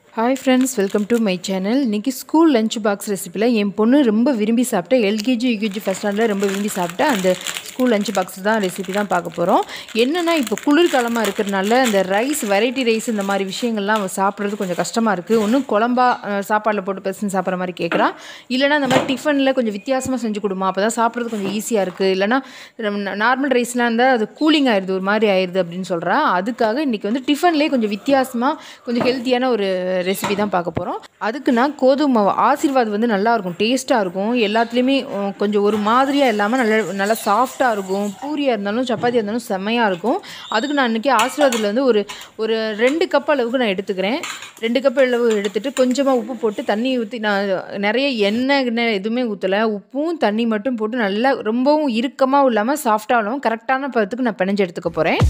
hi friends welcome to my channel இன்றைக்கி school lunch box ரெசிப்பியில் என் பொண்ணு ரொம்ப விரும்பி சாப்பிட்ட எல்கேஜி யூகேஜி ஃபஸ்ட் ஸ்டாண்டர்டில் ரொம்ப விரும்பி சாப்பிட்ட அந்த ஸ்கூல் லஞ்ச் பாக்ஸ் தான் ரெசிபி தான் பார்க்க போகிறோம் என்னென்னா இப்போ குளிர்காலமாக இருக்கிறனால இந்த ரைஸ் வெரைட்டி ரைஸ் இந்த மாதிரி விஷயங்கள்லாம் அவ சாப்பிட்றது கொஞ்சம் கஷ்டமாக இருக்குது ஒன்றும் குழம்பா அஹ், சாப்பாடில் போட்டு பெசன் சாப்பிட்ற மாதிரி கேட்குறா இல்லைனா இந்த மாதிரி டிஃபனில் கொஞ்சம் வித்தியாசமாக செஞ்சு கொடுமா அப்போ தான் சாப்பிட்றது கொஞ்சம் ஈஸியாக இருக்குது இல்லைனா நார்மல் ரைஸ்லாம் இருந்தால் அது கூலிங் ஆயிடுது ஒரு மாதிரி ஆயிடுது அப்படின்னு சொல்கிறா அதுக்காக இன்றைக்கி வந்து டிஃபன்லேயே கொஞ்சம் வித்தியாசமாக கொஞ்சம் ஹெல்த்தியான ஒரு ரெசிபி தான் பார்க்க போகிறோம் அதுக்கு நான் கோதுமை மாவு ஆசீர்வாத் வந்து நல்லா இருக்கும் டேஸ்ட்டாக இருக்கும் எல்லாத்துலேயுமே உம், கொஞ்சம் ஒரு மாதிரியாக இல்லாமல் நல்லா நல்லா சாஃப்டாக இருக்கும் பூரியாக இருந்தாலும் சப்பாத்தியாக இருந்தாலும் செம்மையாக இருக்கும் அதுக்கு நான் இன்றைக்கி ஆசீர்வாதில் வந்து ஒரு ஒரு ரெண்டு கப் அளவுக்கு நான் எடுத்துக்கிறேன் ரெண்டு கப் அளவு எடுத்துட்டு கொஞ்சமாக உப்பு போட்டு தண்ணி ஊற்றி நான் நிறைய எண்ணெய் கிண்ணெய் எதுவுமே ஊற்றலை உப்பும் தண்ணி மட்டும் போட்டு நல்லா ரொம்பவும் இறுக்கமாகவும் இல்லாமல் சாஃப்டாக இல்லாமல் கரெக்டான பதத்துக்கு நான் பிணைஞ்சு எடுத்துக்க போகிறேன்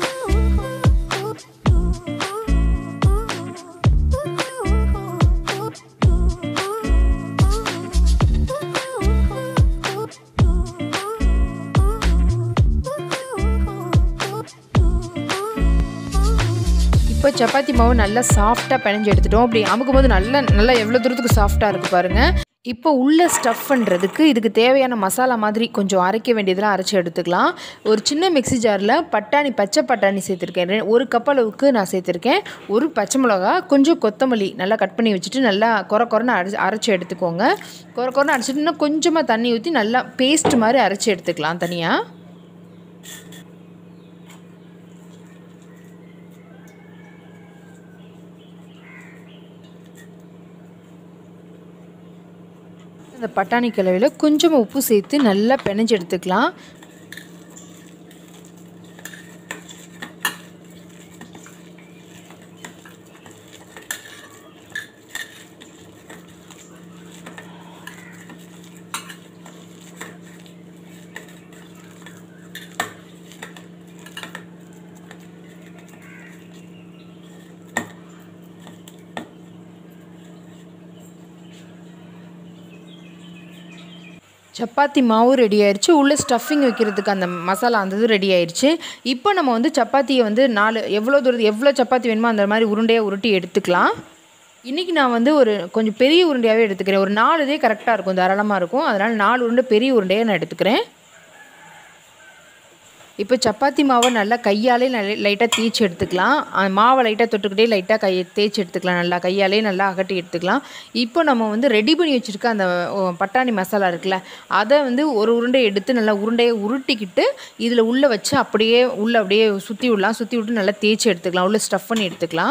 இப்போ சப்பாத்தி மாவு நல்லா சாஃப்டாக பிணைஞ்சு எடுத்துட்டோம் அப்படி அமுக்கும் போது நல்லா நல்லா எவ்வளோ தூரத்துக்கு சாஃப்டாக இருக்குது பாருங்கள் இப்போ உள்ள ஸ்டஃப் பண்ணுறதுக்கு இதுக்கு தேவையான மசாலா மாதிரி கொஞ்சம் அரைக்க வேண்டியதெல்லாம் அரைச்சி எடுத்துக்கலாம் ஒரு சின்ன மிக்ஸி ஜாரில் பட்டாணி பச்சை பட்டாணி சேர்த்துருக்கேன் ரெ- ஒரு கப் அளவுக்கு நான் சேர்த்துருக்கேன் ஒரு பச்சை மிளகா கொஞ்சம் கொத்தமல்லி நல்லா கட் பண்ணி வச்சுட்டு நல்லா குறை குறைன்னு அரைச்சி அரைச்சி எடுத்துக்கோங்க குறை குறைன்னு அரைச்சிட்டு இன்னும் கொஞ்சமாக தண்ணி ஊற்றி நல்லா பேஸ்ட் மாதிரி அரைச்சி எடுத்துக்கலாம் தனியாக அந்த பட்டாணி கிழவியில் கொஞ்சமாக உப்பு சேர்த்து நல்லா பிணைஞ்சு எடுத்துக்கலாம் சப்பாத்தி மாவு ரெடி ஆயிடுச்சு உள்ளே ஸ்டஃபிங் வைக்கிறதுக்கு அந்த மசாலா அந்த இது ரெடி ஆயிடுச்சு இப்போ நம்ம வந்து சப்பாத்தியை வந்து நாலு எவ்வளோ தூரம் எவ்வளோ சப்பாத்தி வேணுமோ அந்த மாதிரி உருண்டையாக உருட்டி எடுத்துக்கலாம் இன்றைக்கி நான் வந்து ஒரு கொஞ்சம் பெரிய உருண்டையாகவே எடுத்துக்கிறேன் ஒரு நாலு இதே கரெக்டாக இருக்கும் தாராளமாக இருக்கும் அதனால் நாலு உருண்டை பெரிய உருண்டையாக நான் எடுத்துக்கிறேன் இப்போ சப்பாத்தி மாவை நல்லா கையாலே நல்ல லைட்டாக தேய்ச்சி எடுத்துக்கலாம் அந்த மாவை லைட்டாக தொட்டுக்கிட்டே லைட்டாக கையை தேய்ச்சி எடுத்துக்கலாம் நல்லா கையாலே நல்லா அகட்டி எடுத்துக்கலாம் இப்போ நம்ம வந்து ரெடி பண்ணி வச்சுருக்க அந்த ஓ, பட்டாணி மசாலா இருக்குல்ல அதை வந்து ஒரு உருண்டை எடுத்து நல்லா உருண்டையை உருட்டிக்கிட்டு இதில் உள்ளே வச்சு அப்படியே உள்ளே அப்படியே சுற்றி விடலாம் சுற்றி விட்டு நல்லா தேய்ச்சி எடுத்துக்கலாம் உள்ளே ஸ்டஃப் பண்ணி எடுத்துக்கலாம்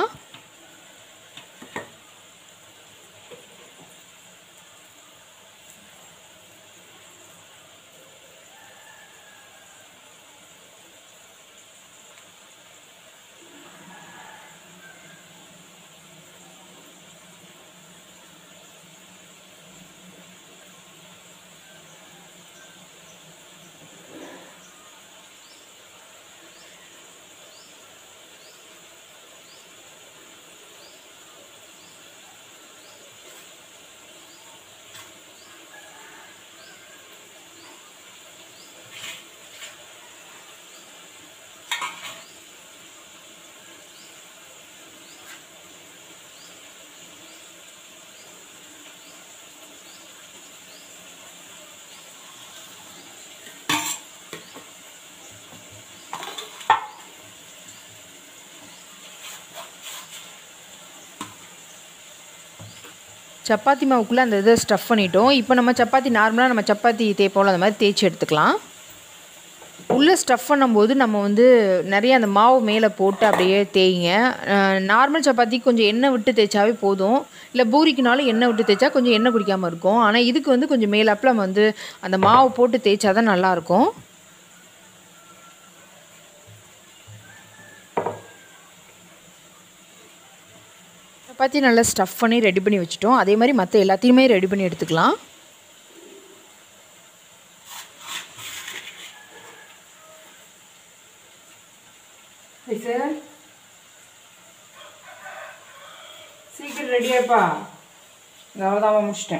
சப்பாத்தி மாவுக்குள்ளே அந்த இதை ஸ்டஃப் பண்ணிட்டோம் இப்போ நம்ம சப்பாத்தி நார்மலாக நம்ம சப்பாத்தி தேய்ப்போம்ல அந்த மாதிரி தேய்ச்சி எடுத்துக்கலாம் உள்ளே ஸ்டஃப் பண்ணும்போது நம்ம வந்து நிறைய அந்த மாவு மேலே போட்டு அப்படியே தேய்ங்க நார்மல் சப்பாத்தி கொஞ்சம் எண்ணெய் விட்டு தேய்ச்சாவே போதும் இல்லை பூரிக்குனாலும் எண்ணெய் விட்டு தேய்ச்சா கொஞ்சம் எண்ணெய் குடிக்காமல் இருக்கும் ஆனால் இதுக்கு வந்து கொஞ்சம் மேலாப்பில் நம்ம வந்து அந்த மாவு போட்டு தேய்ச்சா தான் நல்லாயிருக்கும் சப்பாத்தி நல்லா ஸ்டஃப் பண்ணி ரெடி பண்ணி வச்சுட்டோம் அதே மாதிரி மற்ற எல்லாத்தையுமே ரெடி பண்ணி எடுத்துக்கலாம் சீக்கிரம் ரெடியாப்பா அவ்வளோதான் முடிச்சிட்டேன்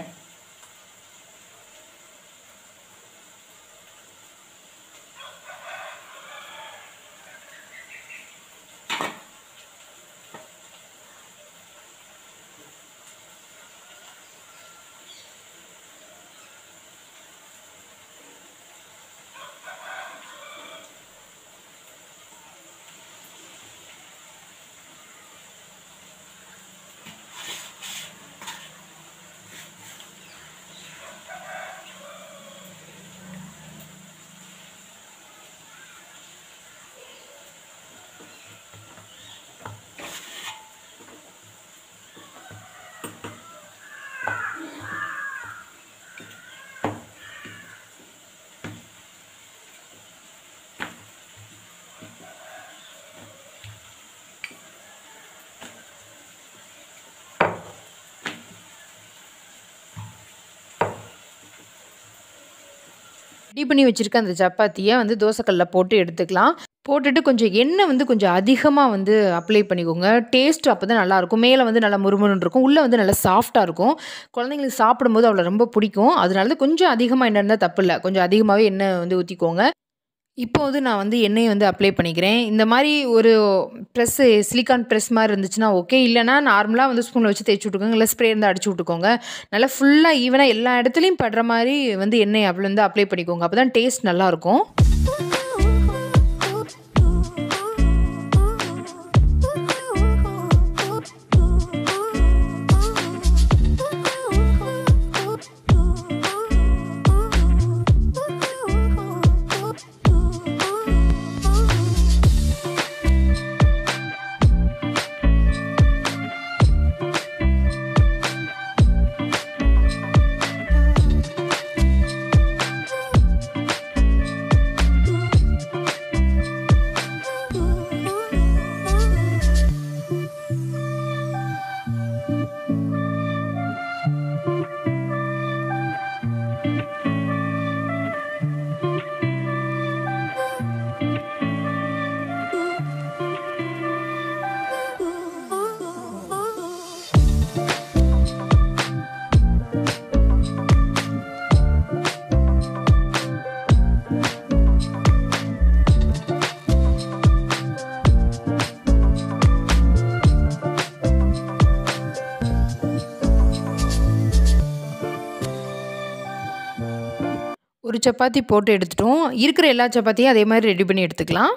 ரெடி பண்ணி வச்சுருக்க அந்த சப்பாத்தியை வந்து தோசைக்கல்லில் போட்டு எடுத்துக்கலாம் போட்டுட்டு கொஞ்சம் எண்ணெய் வந்து கொஞ்சம் அதிகமாக வந்து அப்ளை பண்ணிக்கோங்க டேஸ்ட் அப்போ தான் நல்லாயிருக்கும் மேலே வந்து நல்லா முறுமுறுன்னு இருக்கும் உள்ளே வந்து நல்லா சாஃப்டாக இருக்கும் குழந்தைங்களுக்கு சாப்பிடும்போது அவ்வளோ ரொம்ப பிடிக்கும் அதனால தான் கொஞ்சம் அதிகமாக எண்ணெய் இருந்தால் தப்பு இல்லை கொஞ்சம் அதிகமாகவே எண்ணெய் வந்து ஊற்றிக்கோங்க இப்போ வந்து நான் வந்து எண்ணெயை வந்து அப்ளை பண்ணிக்கிறேன் இந்த மாதிரி ஒரு ப்ரெஸ்ஸு சிலிக்கான் ப்ரெஸ் மாதிரி இருந்துச்சுன்னா ஓகே இல்லைனா நார்மலாக வந்து ஸ்பூனில் வச்சு தேய்ச்சி விட்டுக்கோங்க இல்லை ஸ்ப்ரே இருந்து அடிச்சு விட்டுக்கோங்க நல்லா ஃபுல்லாக ஈவனாக எல்லா இடத்துலையும் படுற மாதிரி வந்து எண்ணெய் அவ்வளோ வந்து அப்ளை பண்ணிக்கோங்க அப்போ தான் டேஸ்ட் நல்லாயிருக்கும் ஒரு சப்பாத்தி போட்டு எடுத்துட்டோம் இருக்கிற எல்லா சப்பாத்தியும் அதே மாதிரி ரெடி பண்ணி எடுத்துக்கலாம்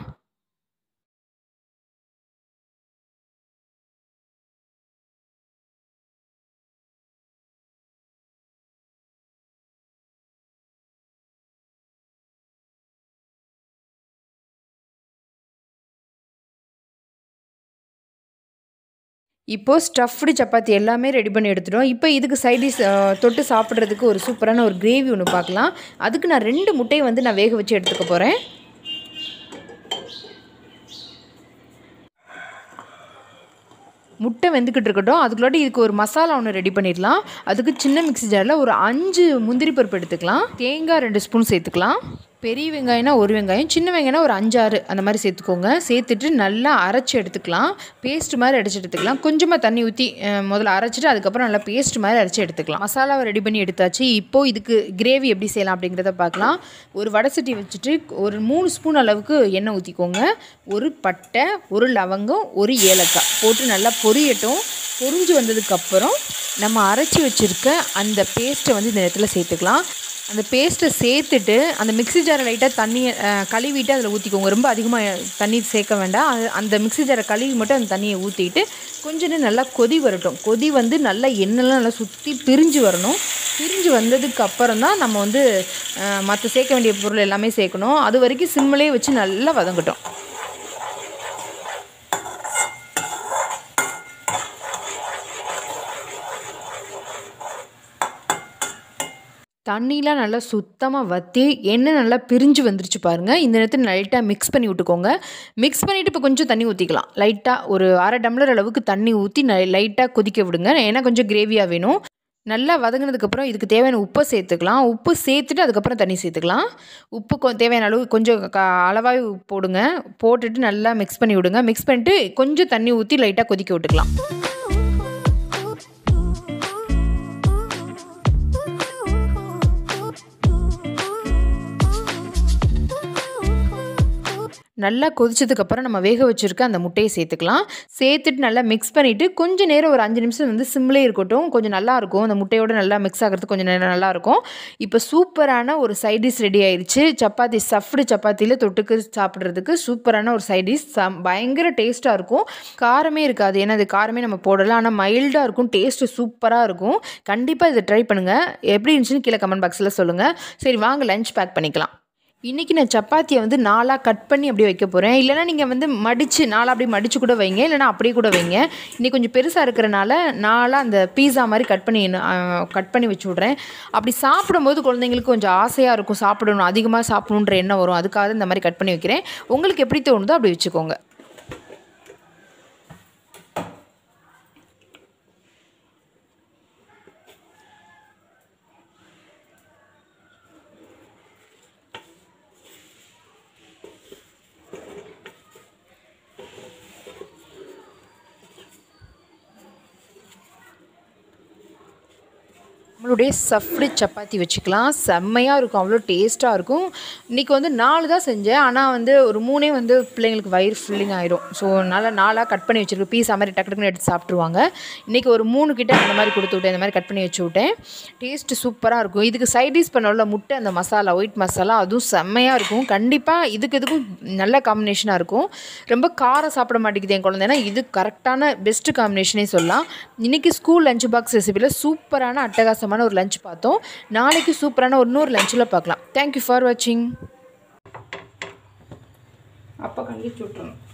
இப்போது ஸ்டஃப்டு சப்பாத்தி எல்லாமே ரெடி பண்ணி எடுத்துட்டோம் இப்போ இதுக்கு சைடிஸ் தொட்டு சாப்பிட்றதுக்கு ஒரு சூப்பரான ஒரு கிரேவி ஒன்று பார்க்கலாம் அதுக்கு நான் ரெண்டு முட்டையை வந்து நான் வேக வச்சு எடுத்துக்க போகிறேன் முட்டை வெந்துக்கிட்டு இருக்கட்டும் அதுக்குள்ளாட்டி இதுக்கு ஒரு மசாலா ஒன்று ரெடி பண்ணிடலாம் அதுக்கு சின்ன மிக்ஸி ஜாரில் ஒரு அஞ்சு முந்திரி பருப்பு எடுத்துக்கலாம் தேங்காய் ரெண்டு ஸ்பூன் சேர்த்துக்கலாம் பெரிய வெங்காயம்னா ஒரு வெங்காயம் சின்ன வெங்காயம்னா ஒரு அஞ்சாறு அந்த மாதிரி சேர்த்துக்கோங்க சேர்த்துட்டு நல்லா அரைச்சி எடுத்துக்கலாம் பேஸ்ட் மாதிரி அரைச்சி எடுத்துக்கலாம் கொஞ்சமாக தண்ணி ஊற்றி முதல்ல அரைச்சிட்டு அதுக்கப்புறம் நல்லா பேஸ்ட் மாதிரி அரைச்சி எடுத்துக்கலாம் மசாலாவை ரெடி பண்ணி எடுத்தாச்சு இப்போது இதுக்கு கிரேவி எப்படி செய்யலாம் அப்படிங்கிறத பார்க்கலாம் ஒரு வடை சட்டி வச்சுட்டு ஒரு மூணு ஸ்பூன் அளவுக்கு எண்ணெய் ஊற்றிக்கோங்க ஒரு பட்டை ஒரு லவங்கம் ஒரு ஏலக்காய் போட்டு நல்லா பொரியட்டும் பொரிஞ்சு வந்ததுக்கப்புறம் நம்ம அரைச்சி வச்சுருக்க அந்த பேஸ்ட்டை வந்து இந்த இடத்துல சேர்த்துக்கலாம் அந்த பேஸ்ட்டை சேர்த்துட்டு அந்த மிக்ஸி ஜாரை லைட்டாக தண்ணியை அஹ், கழுவிட்டு அதில் ஊற்றிக்கோங்க ரொம்ப அதிகமாக தண்ணி சேர்க்க வேண்டாம் அது அந்த மிக்ஸி ஜாரை கழுவி மட்டும் அந்த தண்ணியை ஊற்றிட்டு கொஞ்ச நேரம் நல்லா கொதி வரட்டும் கொதி வந்து நல்லா எண்ணெய்லாம் நல்லா சுற்றி பிரிஞ்சு வரணும் பிரிஞ்சு வந்ததுக்கு அப்புறம் தான் நம்ம வந்து மற்ற சேர்க்க வேண்டிய பொருள் எல்லாமே சேர்க்கணும் அது வரைக்கும் சிம்மிலே வச்சு நல்லா வதங்கட்டும் தண்ணிலாம் நல்லா சுத்தமாக வற்றி எண்ணெய் நல்லா பிரிஞ்சு வந்துருச்சு பாருங்கள் இந்த நேரத்தில் லைட்டாக மிக்ஸ் பண்ணி விட்டுக்கோங்க மிக்ஸ் பண்ணிவிட்டு இப்போ கொஞ்சம் தண்ணி ஊற்றிக்கலாம் லைட்டாக ஒரு அரை டம்ளர் அளவுக்கு தண்ணி ஊற்றி லைட்டாக கொதிக்க விடுங்க ஏன்னா கொஞ்சம் கிரேவியாக வேணும் நல்லா வதங்கினதுக்கப்புறம் இதுக்கு தேவையான உப்பை சேர்த்துக்கலாம் உப்பு சேர்த்துட்டு அதுக்கப்புறம் தண்ணி சேர்த்துக்கலாம் உப்பு கொ தேவையான அளவு கொஞ்சம் க அளவாக போடுங்க போட்டுட்டு நல்லா மிக்ஸ் பண்ணி விடுங்க மிக்ஸ் பண்ணிட்டு கொஞ்சம் தண்ணி ஊற்றி லைட்டாக கொதிக்க விட்டுக்கலாம் நல்லா கொதிச்சதுக்கப்புறம் நம்ம வேக வச்சுருக்க அந்த முட்டையை சேர்த்துக்கலாம் சேர்த்துட்டு நல்லா மிக்ஸ் பண்ணிவிட்டு கொஞ்சம் நேரம் ஒரு அஞ்சு நிமிஷம் வந்து சிம்லே இருக்கட்டும் கொஞ்சம் நல்லா இருக்கும் அந்த முட்டையோட நல்லா மிக்ஸ் ஆகிறதுக்கு கொஞ்சம் நேரம் நல்லா இருக்கும் இப்போ சூப்பரான ஒரு சைட் டிஷ் ரெடி ஆயிருச்சு சப்பாத்தி சஃப்டு சப்பாத்தியில் தொட்டுக்கு சாப்பிட்றதுக்கு சூப்பரான ஒரு சைட் டிஷ் சம் பயங்கர டேஸ்ட்டாக இருக்கும் காரமே இருக்காது ஏன்னா அது காரமே நம்ம போடலாம் ஆனால் மைல்டாக இருக்கும் டேஸ்ட்டு சூப்பராக இருக்கும் கண்டிப்பாக இதை ட்ரை பண்ணுங்கள் எப்படி இருந்துச்சுன்னு கீழே கமெண்ட் பாக்ஸில் சொல்லுங்கள் சரி வாங்க லஞ்ச் பேக் பண்ணிக்கலாம் இன்றைக்கி நான் சப்பாத்தியை வந்து நாலாக கட் பண்ணி அப்படியே வைக்க போகிறேன் இல்லைனா நீங்கள் வந்து மடித்து நாலாக அப்படியே மடித்து கூட வைங்க இல்லைனா அப்படியே கூட வைங்க இன்றைக்கி கொஞ்சம் பெருசாக இருக்கிறனால நாலாக அந்த பீஸா மாதிரி கட் பண்ணி கட் பண்ணி வச்சு விட்றேன் அப்படி சாப்பிடும்போது குழந்தைங்களுக்கு கொஞ்சம் ஆசையாக இருக்கும் சாப்பிடணும் அதிகமாக சாப்பிடணுன்ற எண்ணம் வரும் அதுக்காக தான் இந்த மாதிரி கட் பண்ணி வைக்கிறேன் உங்களுக்கு எப்படி தோணுதோ அப்படி வச்சுக்கோங்க நம்மளுடைய சஃப்டு சப்பாத்தி வச்சுக்கலாம் செம்மையாக இருக்கும் அவ்வளோ டேஸ்ட்டாக இருக்கும் இன்றைக்கி வந்து நாலு தான் செஞ்சேன் ஆனால் வந்து ஒரு மூணே வந்து பிள்ளைங்களுக்கு வயிறு ஃபில்லிங் ஆயிரும் ஸோ நல்லா நாலாக கட் பண்ணி வச்சுருக்கு பீஸ் மாதிரி டக்கு டக்குன்னு எடுத்து சாப்பிட்ருவாங்க இன்றைக்கி ஒரு மூணு கிட்ட அந்த மாதிரி கொடுத்து விட்டேன் இந்த மாதிரி கட் பண்ணி வச்சு விட்டேன் டேஸ்ட்டு சூப்பராக இருக்கும் இதுக்கு சைடிஷ் பண்ணல முட்டை அந்த மசாலா ஒயிட் மசாலா அதுவும் செம்மையாக இருக்கும் கண்டிப்பாக இதுக்கு இதுக்கும் நல்ல காம்பினேஷனாக இருக்கும் ரொம்ப காரம் சாப்பிட மாட்டேங்குது என் குழந்தைனா இது கரெக்டான பெஸ்ட்டு காம்பினேஷனே சொல்லலாம் இன்றைக்கி ஸ்கூல் லஞ்ச் பாக்ஸ் ரெசிபியில் சூப்பரான அட்டகாசமான ஒரு லஞ்ச் பார்த்தோம் நாளைக்கு சூப்பரான ஒரு இன்னொரு லஞ்சில் பார்க்கலாம் தேங்க்யூ ஃபார் வாட்சிங் அப்போ கண்டிச்சு விட்டுறணும்